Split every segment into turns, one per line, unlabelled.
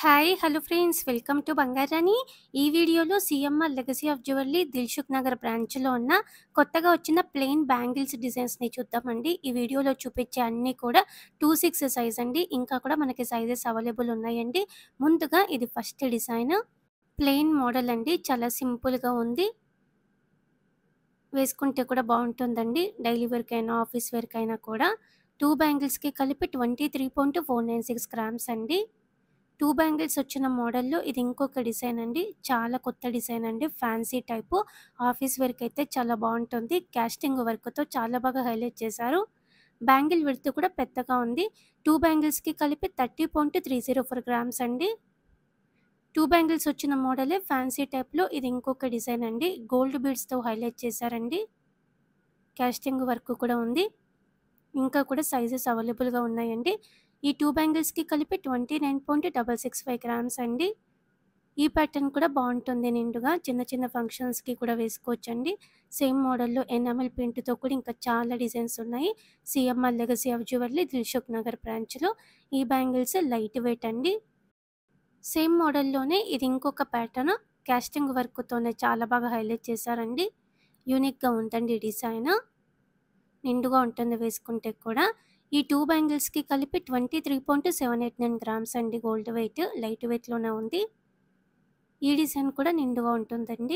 Hi! Hello friends. Welcome to Bangarani. ఈ వీడియోలో CMR legacy of jewellery Dilsukh Nagar బ్రాంచ్‌లో ఉన్న కొత్తగా వచ్చిన ప్లెయిన్ బ్యాంగిల్స్ డిజైన్స్‌ని చూద్దామండి. ఈ వీడియోలో చూపించే అన్నీ కూడా 2, 6 సైజ్ అండి. ఇంకా కూడా మనకి సైజెస్ అవైలబుల్ ఉన్నాయండి. ముందుగా ఇది ఫస్ట్ డిజైన్. ప్లెయిన్ మోడల్ అండి. చాలా సింపుల్‌గా ఉంది. వేసుకుంటే కూడా బావుంటుందండి. డైలీ వేర్‌కైనా, ఆఫీస్ వేర్‌కైనా కూడా. 2 బ్యాంగిల్స్‌కి కలిపి 23.496 గ్రామ్స్ అండి. 2 బ్యాంగిల్స్ వచ్చిన మోడల్‌లో ఇది ఇంకొక డిజైన్ అండి. చాలా కొత్త డిజైన్ అండి. Fancy type. ఆఫీస్ వేర్‌కైతే చాలా బావుంటుంది. కాస్టింగ్ వర్క్‌తో చాలా బాగా హైలైట్ చేశారు. బ్యాంగిల్ విడ్త్ కూడా పెద్దగా ఉంది. 2 బ్యాంగిల్స్‌కి కలిపి 30.304 గ్రామ్స్ అండి. 2 బ్యాంగిల్స్ వచ్చిన మోడలే ఫ్యాన్సీ టైప్‌లో ఇది ఇంకొక డిజైన్ అండి. గోల్డ్ బీడ్స్‌తో హైలైట్ చేశారండి. కాస్టింగ్ వర్క్ కూడా ఉంది. ఇంకా కూడా సైజెస్ అవైలబుల్‌గా ఉన్నాయండి. ఈ 2 బ్యాంగిల్స్‌కి కలిపి 29.665 గ్రామ్స్ అండి. ఈ ప్యాటర్న్ కూడా బావుంటుంది నిండుగా. చిన్న చిన్న ఫంక్షన్స్‌కి కూడా వేసుకోవచ్చండి. సేమ్ మోడల్‌లో ఎనామెల్ ప్రింట్‌తో కూడా ఇంకా చాలా డిజైన్స్ ఉన్నాయి. CMR legacy of jewellery Dilsukh Nagar బ్రాంచ్‌లో. ఈ బ్యాంగిల్స్ లైట్ వెయిట్ అండి. సేమ్ మోడల్‌లోనే ఇది ఇంకొక ప్యాటర్న్. కాస్టింగ్ వర్క్‌తోనే చాలా బాగా హైలైట్ చేశారండి. యూనిక్‌గా ఉందండి డిజైన్. నిండుగా ఉంటుంది వేసుకుంటే కూడా. ఈ 2 బ్యాంగిల్స్‌కి కలిపి 23.789 గ్రామ్స్ అండి గోల్డ్ వెయిట్. లైట్ వెయిట్‌లోనే ఉంది. ఈ డిజైన్ కూడా నిండుగా ఉంటుందండి.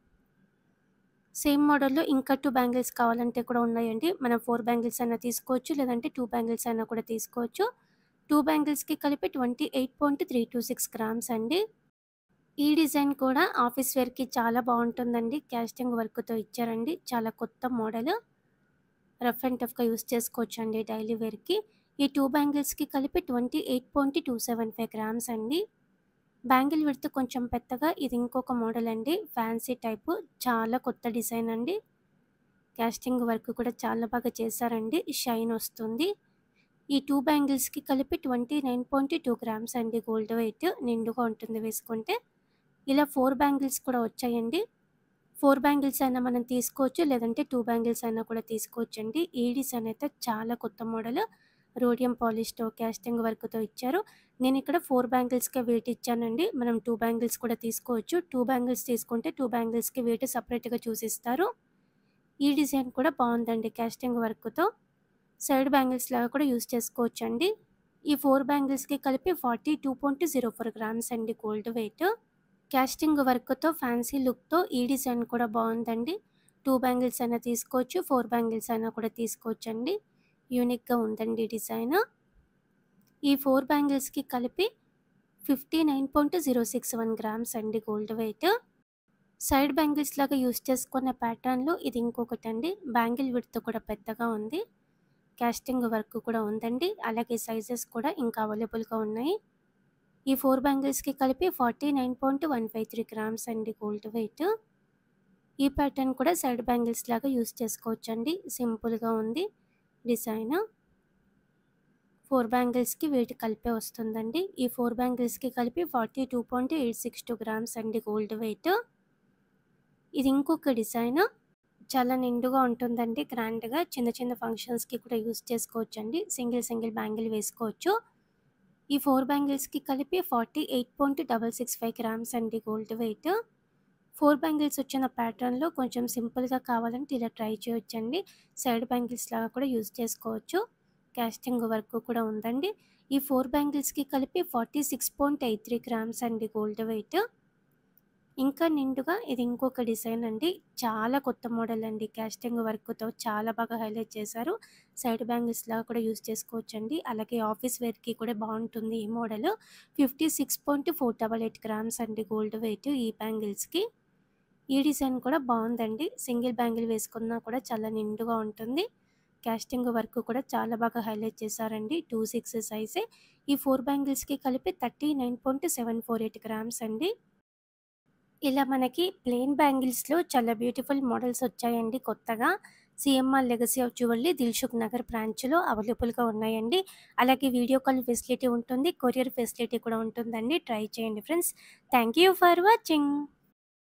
సేమ్ మోడల్‌లో ఇంకా 2 బ్యాంగిల్స్ కావాలంటే కూడా ఉన్నాయండి. మనం 4 బ్యాంగిల్స్ అయినా తీసుకోవచ్చు. లేదంటే 2 బ్యాంగిల్స్ అయినా కూడా తీసుకోవచ్చు. 2 బ్యాంగిల్స్‌కి కలిపి 28.326 గ్రామ్స్ అండి. ఈ డిజైన్ కూడా ఆఫీస్ వేర్‌కి చాలా బావుంటుందండి. కాస్టింగ్ వర్క్‌తో ఇచ్చారండి. చాలా కొత్త మోడల్. రఫ్ అండ్ టఫ్‌గా యూజ్ చేసుకోవచ్చండి డైలీ వేర్‌కి. ఈ 2 బ్యాంగిల్స్‌కి కలిపి 28.275 గ్రామ్స్ అండి. బ్యాంగిల్ విడ్త్ కొంచెం పెద్దగా ఇది ఇంకొక మోడల్ అండి. Fancy type. చాలా కొత్త డిజైన్ అండి. కాస్టింగ్ వర్క్ కూడా చాలా బాగా చేశారండి. షైన్ వస్తుంది. ఈ 2 బ్యాంగిల్స్‌కి కలిపి 29.2 గ్రామ్స్ అండి గోల్డ్ వెయిట్. నిండుగా ఉంటుంది వేసుకుంటే. ఇలా 4 బ్యాంగిల్స్ కూడా వచ్చాయండి. 4 బ్యాంగిల్స్ అయినా మనం తీసుకోవచ్చు. లేదంటే 2 బ్యాంగిల్స్ అయినా కూడా తీసుకోవచ్చండి. ఈ డిజైన్ అయితే చాలా కొత్త మోడల్. రోడియం పాలిష్‌తో కాస్టింగ్ వర్క్‌తో ఇచ్చారు. నేను ఇక్కడ 4 బ్యాంగిల్స్‌కే వెయిట్ ఇచ్చానండి. మనం 2 బ్యాంగిల్స్ కూడా తీసుకోవచ్చు. 2 బ్యాంగిల్స్ తీసుకుంటే 2 బ్యాంగిల్స్‌కి వెయిట్ సెపరేట్‌గా చూసిస్తారు. ఈ డిజైన్ కూడా బావుందండి కాస్టింగ్ వర్క్‌తో. సైడ్ బ్యాంగిల్స్ లాగా కూడా యూజ్ చేసుకోవచ్చండి. ఈ 4 బ్యాంగిల్స్‌కి కలిపి 42.04 గ్రామ్స్ అండి గోల్డ్ వెయిట్. కాస్టింగ్ వర్క్‌తో ఫ్యాన్సీ లుక్‌తో ఈ డిజైన్ కూడా బావుందండి. 2 బ్యాంగిల్స్ అయినా తీసుకోవచ్చు. 4 బ్యాంగిల్స్ అయినా కూడా తీసుకోవచ్చండి. యూనిక్‌గా ఉందండి డిజైన్. ఈ 4 బ్యాంగిల్స్‌కి కలిపి 59.061 గ్రామ్స్ అండి గోల్డ్ వెయిట్. సైడ్ బ్యాంగిల్స్ లాగా యూజ్ చేసుకునే ప్యాటర్న్‌లో ఇది ఇంకొకటండి. బ్యాంగిల్ విడ్త్ కూడా పెద్దగా ఉంది. కాస్టింగ్ వర్క్ కూడా ఉందండి. అలాగే సైజెస్ కూడా ఇంకా అవైలబుల్‌గా ఉన్నాయి. ఈ 4 బ్యాంగిల్స్‌కి కలిపి 49.153 గ్రామ్స్ అండి గోల్డ్ వెయిట్. ఈ ప్యాటర్న్ కూడా సైడ్ బ్యాంగిల్స్ లాగా యూజ్ చేసుకోవచ్చండి. సింపుల్‌గా ఉంది డిజైన్. 4 బ్యాంగిల్స్‌కి వెయిట్ కలిపే వస్తుందండి. ఈ 4 బ్యాంగిల్స్‌కి కలిపి 42.862 గ్రామ్స్ అండి గోల్డ్ వెయిట్. ఇది ఇంకొక డిజైన్. చాలా నిండుగా ఉంటుందండి గ్రాండ్‌గా. చిన్న చిన్న ఫంక్షన్స్‌కి కూడా యూజ్ చేసుకోవచ్చండి. సింగిల్ సింగిల్ బ్యాంగిల్ వేసుకోవచ్చు. ఈ 4 బ్యాంగిల్స్‌కి కలిపి 48.665 గ్రామ్స్ అండి గోల్డ్ వెయిట్. 4 బ్యాంగిల్స్ వచ్చిన ప్యాటర్న్‌లో కొంచెం సింపుల్‌గా కావాలంటే ఇలా ట్రై చేయొచ్చండి. సైడ్ బ్యాంగిల్స్ లాగా కూడా యూజ్ చేసుకోవచ్చు. కాస్టింగ్ వర్క్ కూడా ఉందండి. ఈ 4 బ్యాంగిల్స్‌కి కలిపి 46.83 గ్రామ్స్ అండి గోల్డ్ వెయిట్. ఇంకా నిండుగా ఇది ఇంకొక డిజైన్ అండి. చాలా కొత్త మోడల్ అండి. కాస్టింగ్ వర్క్‌తో చాలా బాగా హైలైట్ చేశారు. సైడ్ బ్యాంగిల్స్ లాగా కూడా యూజ్ చేసుకోవచ్చండి. అలాగే ఆఫీస్ వేర్‌కి కూడా బావుంటుంది ఈ మోడల్. 56.488 గ్రామ్స్ అండి గోల్డ్ వెయిట్ ఈ బ్యాంగిల్స్‌కి. ఈ డిజైన్ కూడా బావుందండి. సింగిల్ బ్యాంగిల్ వేసుకున్నా కూడా చాలా నిండుగా ఉంటుంది. కాస్టింగ్ వర్క్ కూడా చాలా బాగా హైలైట్ చేశారండి. 2, 6 సైజే. ఈ 4 బ్యాంగిల్స్‌కి కలిపి 39.748 గ్రామ్స్ అండి. ఇలా మనకి ప్లెయిన్ బ్యాంగిల్స్‌లో చాలా బ్యూటిఫుల్ మోడల్స్ వచ్చాయండి కొత్తగా. CMR legacy of jewellery Dilsukh Nagar బ్రాంచ్‌లో అవైలబుల్‌గా ఉన్నాయండి. అలాగే వీడియో కాల్ ఫెసిలిటీ ఉంటుంది. కొరియర్ ఫెసిలిటీ కూడా ఉంటుందండి. ట్రై చేయండి friends. Thank you for watching.